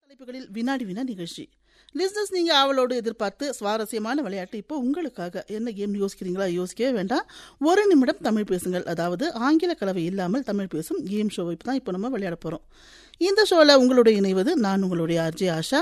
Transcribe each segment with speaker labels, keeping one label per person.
Speaker 1: தலைப்புகளில் வினாடி வினா நிகழ்ச்சி லிஸ்னஸ் நீங்க ஆவலோடு எதிர்பார்த்து சுவாரஸ்யமான விளையாட்டு இப்போ உங்களுக்காக என்ன கேம் யோசிக்கிறீங்களா யோசிக்கவே வேண்டாம் ஒரு நிமிடம் தமிழ் பேசுங்கள் அதாவது ஆங்கில கலவை இல்லாமல் தமிழ் பேசும் கேம் ஷோவை தான் இப்போ நம்ம விளையாட போறோம் இந்த ஷோல உங்களோட இணைவது நான் உங்களுடைய ஆர்ஜே ஆஷா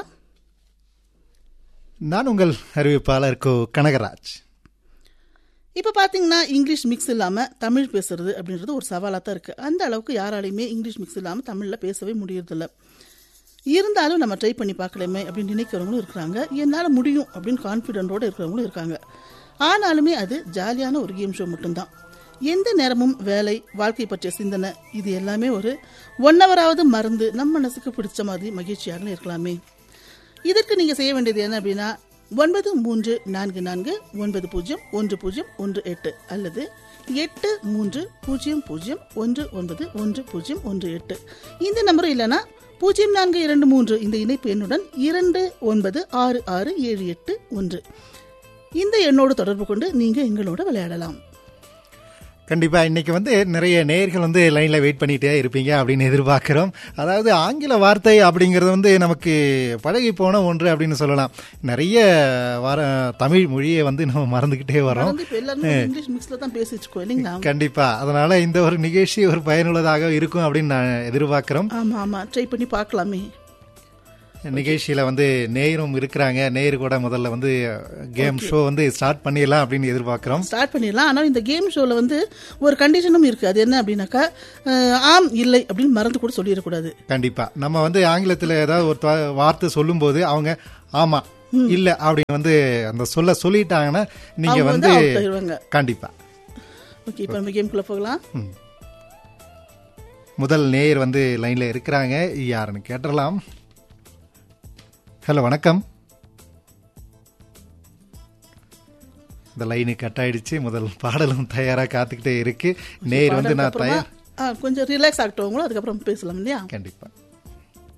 Speaker 2: நான் உங்கள் அறிவிப்பாளர் கோ கனகராஜ்
Speaker 1: இப்போ பார்த்தீங்கன்னா இங்கிலீஷ் மிக்ஸ் இல்லாமல் தமிழ் பேசுறது அப்படின்றது ஒரு சவாலாக தான் இருக்குது அந்த அளவுக்கு யாராலையுமே இங்கிலீஷ் மிக்ஸ் இல்லாமல் தமிழில் பேசவே முடியறதில்ல இருந்தாலும் நம்ம ட்ரை பண்ணி பார்க்கலாமே அப்படின்னு நினைக்கிறவங்களும் இருக்கிறாங்க என்னால் முடியும் அப்படின்னு கான்ஃபிடென்ட்டோடு இருக்கிறவங்களும் இருக்காங்க ஆனாலுமே அது ஜாலியான ஒரு கேம் ஷோ மட்டும்தான் எந்த நேரமும் வேலை வாழ்க்கை பற்றிய சிந்தனை இது எல்லாமே ஒரு ஒன் ஹவராவது மறந்து நம்ம மனசுக்கு பிடிச்ச மாதிரி மகிழ்ச்சியாக இருக்கலாமே இதற்கு நீங்கள் செய்ய வேண்டியது என்ன அப்படின்னா ஒன்பது மூன்று நான்கு நான்கு ஒன்பது பூஜ்ஜியம் ஒன்று பூஜ்ஜியம் ஒன்று எட்டு அல்லது எட்டு மூன்று பூஜ்ஜியம் பூஜ்ஜியம் ஒன்று ஒன்பது ஒன்று பூஜ்ஜியம் ஒன்று எட்டு இந்த நம்பரும் இல்லைன்னா பூஜ்ஜியம் நான்கு இரண்டு மூன்று இந்த இணைப்பு எண்ணுடன் இரண்டு ஒன்பது ஆறு ஆறு ஏழு எட்டு ஒன்று இந்த எண்ணோடு தொடர்பு கொண்டு நீங்கள் எங்களோட விளையாடலாம்
Speaker 2: கண்டிப்பா இன்னைக்கு வந்து நிறைய நேயர்கள் வந்து லைன்ல வெயிட் பண்ணிட்டே இருப்பீங்க அப்படின்னு எதிர்பார்க்கிறோம் அதாவது ஆங்கில வார்த்தை அப்படிங்கிறது வந்து நமக்கு பழகி போன ஒன்று அப்படின்னு சொல்லலாம் நிறைய வார தமிழ் மொழியை வந்து நம்ம மறந்துகிட்டே வரோம்
Speaker 1: வந்து இப்போ எல்லாருமே இங்கிலீஷ் மிக்ஸில் தான் பேசிச்சுக்கோ இல்லைங்களா
Speaker 2: கண்டிப்பா அதனால இந்த ஒரு நிகழ்ச்சி ஒரு பயனுள்ளதாக இருக்கும் அப்படின்னு நான் எதிர்பார்க்கிறோம்
Speaker 1: ஆமாம் ஆமாம் ட்ரை பண்ணி பார்க்கலாமே
Speaker 2: நிகழ்ச்சியில வந்து நேயரும் இருக்கிறாங்க நேயர் கூட முதல்ல வந்து கேம் ஷோ வந்து ஸ்டார்ட் பண்ணிடலாம் அப்படின்னு எதிர்பார்க்கிறோம்
Speaker 1: ஸ்டார்ட் பண்ணிடலாம் ஆனால் இந்த கேம் ஷோவில் வந்து ஒரு கண்டிஷனும் இருக்குது அது என்ன அப்படின்னாக்கா அஹ், ஆம் இல்லை அப்படின்னு மறந்து கூட சொல்லிடக்கூடாது
Speaker 2: கண்டிப்பா நம்ம வந்து ஆங்கிலத்துல ஏதாவது ஒரு த- வார்த்தை சொல்லும்போது அவங்க ஆமா இல்ல அப்படின்னு வந்து அந்த சொல்ல சொல்லிட்டாங்கன்னா நீங்க
Speaker 1: அவங்க வந்து
Speaker 2: வந்து
Speaker 1: அவுட் ஆயிடுவாங்க
Speaker 2: கண்டிப்பா
Speaker 1: ஓகே இப்போ நம்ம கேம்குள்ளே போகலாம்
Speaker 2: முதல் நேயர் வந்து லைன்ல இருக்கிறாங்க யாருன்னு கேட்டுடலாம் ஹலோ வணக்கம் இந்த லைனு கட் ஆயிடுச்சு முதல் பாடலும் தயாரா காத்துக்கிட்டே இருக்கு நேயர் வந்து நான்
Speaker 1: அப்புறமா
Speaker 2: தயார்
Speaker 1: ஆ, கொஞ்சம் ரிலாக்ஸ் ஆகட்டவங்களும் அதுக்கப்புறம் பேசலாம் இல்லையா
Speaker 2: கண்டிப்பா